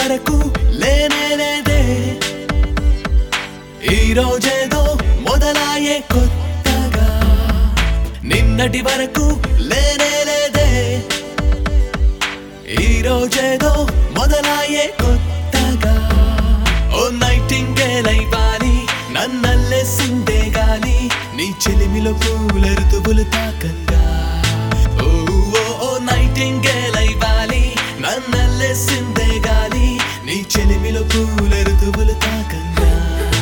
వరకు లేనే లేదే ఈ రోజేదో మొదలాయే కొత్తగా నిన్నటి వరకు లేనే లేదే ఈ రోజేదో మొదలాయే కొత్తగా ఓ నైటింగేల్ అయివాలి నన్నల్లేసిందే గాలి నీ చెలిమిలో పూల ఋతువులు తాకంగా ఓ ఓ ఓ నైటింగేల్ అయివాలి నన్నల్లేసిందే గాలి నీ చెలిమిలో పూల ఋతువులు తాకంగా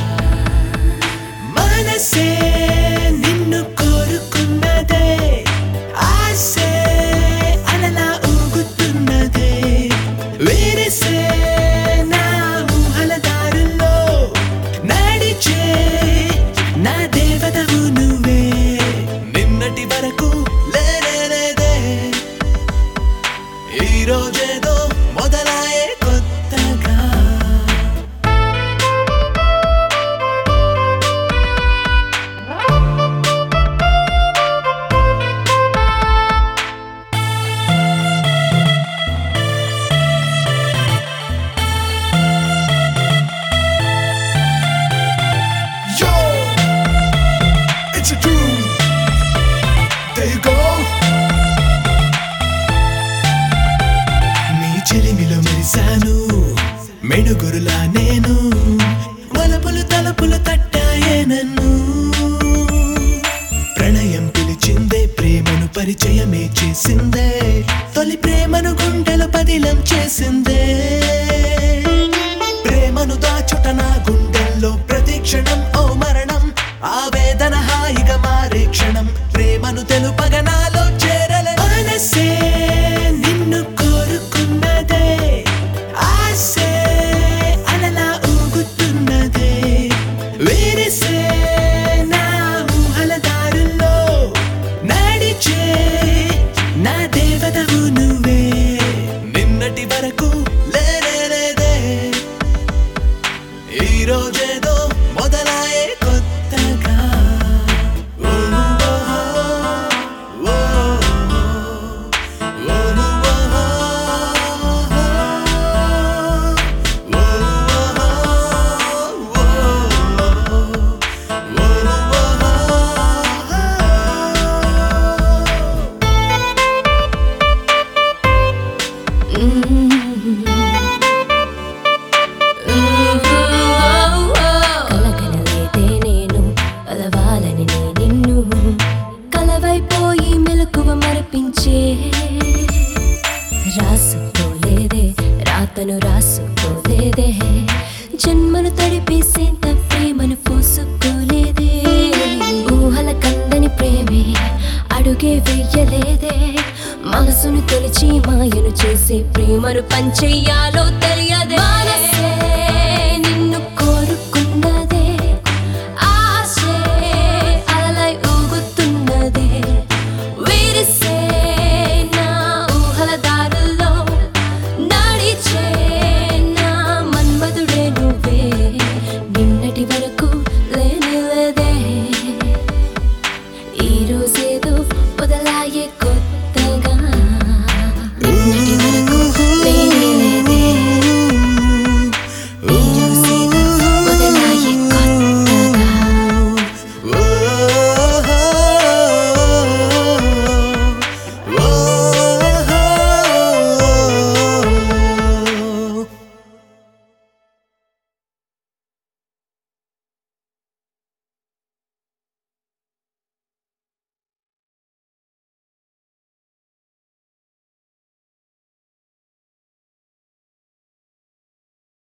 మనసే నిన్ను కోరుకున్నదే ఆసే అలలా ఊగుతున్నదే వేరేసే నా ఊహల దారుల్లో నడిచే నా దేవతవు నువ్వే నిన్నటి వరకు లేనే లేదే ఈ రోజేదో మొదలాయే కొత్తగా Yo, it's a dream. There you go. నీ చెలిమిలో మెరిశాను మెడుగురులా నేను వలపులు తలపులు తట్టాయే నన్ను ప్రణయం పిలిచిందే ప్రేమను పరిచయమే చేసిందే తొలి ప్రేమను గుండెలు పదిలం చేసిందే ప్రేమను దాచుట నా గుండెల్లో ప్రతి క్షణం ఓ మరణం ఆవేదన హాయిగా మారే క్షణం ప్రేమను తెలుపగ నాలో చేరలే మనసే నిన్ను కోరుకున్నదే ఆసే అలలా ఊగుతున్నదే వేరేసే నా ఊహల దారుల్లో నడిచే నా దేవతవు నువ్వే నిన్నటి వరకు లేనే లేదే ఈ రోజేదో మొదలాయే కొత్తగా ఓ, ఓ, ఓ, ఓ, కలకలలేదే నేను కలవాలని నే నిన్ను కలవైపోయి మెలకువ మరపించే రాసుకోలేదే రాతను రాసుకోలేదే జన్మను తడిపేసేంత ప్రేమను పోసుకోలేదే ఊహల కందని ప్రేమే అడుగే వెయ్యలేదే మనసును తొలిచి మాయను చేసే ప్రేమను పంచెయ్యాలో తెలియదే మనసే నిన్ను కోరుకున్నదే ఆశే అలలై ఊగుతున్నదే విరిసే నా ఊహల దారుల్లో నడిచే నా మన్మధుడే నువ్వే నిన్నటి వరకు లేనే లేదే ఈ రోజేదో మొదలాయే కొత్త